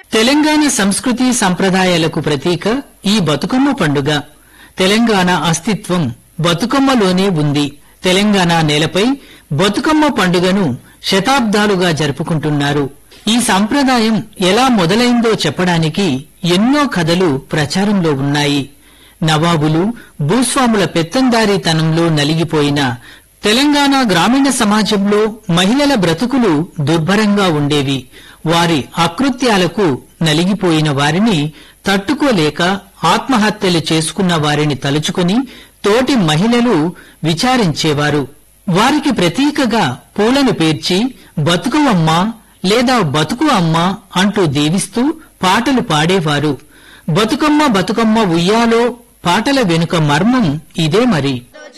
తెలంగాణ సంస్కృతి సంప్రదాయాలకు ప్రతీక ఈ బతుకమ్మ పండుగ తెలంగాణ అస్తిత్వం బతుకమ్మలోనే ఉంది తెలంగాణ నేలపై బతుకమ్మ పండుగను శతాబ్దాలుగా జరుపుకుంటున్నారు ఈ సంప్రదాయం ఎలా మొదలైందో చెప్పడానికి ఎన్నో కథలు ప్రచారంలో ఉన్నాయి నవాబులు భూస్వాముల పెత్తందారీతనంలో నలిగిపోయిన తెలంగాణ గ్రామీణ సమాజంలో మహిళల బ్రతుకులు దుర్భరంగా ఉండేవి వారి అకృత్యాలకు నలిగిపోయిన వారిని తట్టుకోలేక ఆత్మహత్యలు చేసుకున్న వారిని తలుచుకుని తోటి మహిళలు విచారించేవారు వారికి ప్రతీకగా పూలను పేర్చి బతుకువమ్మ లేదా బతుకు అమ్మ అంటూ దీవిస్తూ పాటలు పాడేవారు బతుకమ్మ బతుకమ్మ ఉయ్యాలో పాటల వెనుక మర్మం ఇదే మరి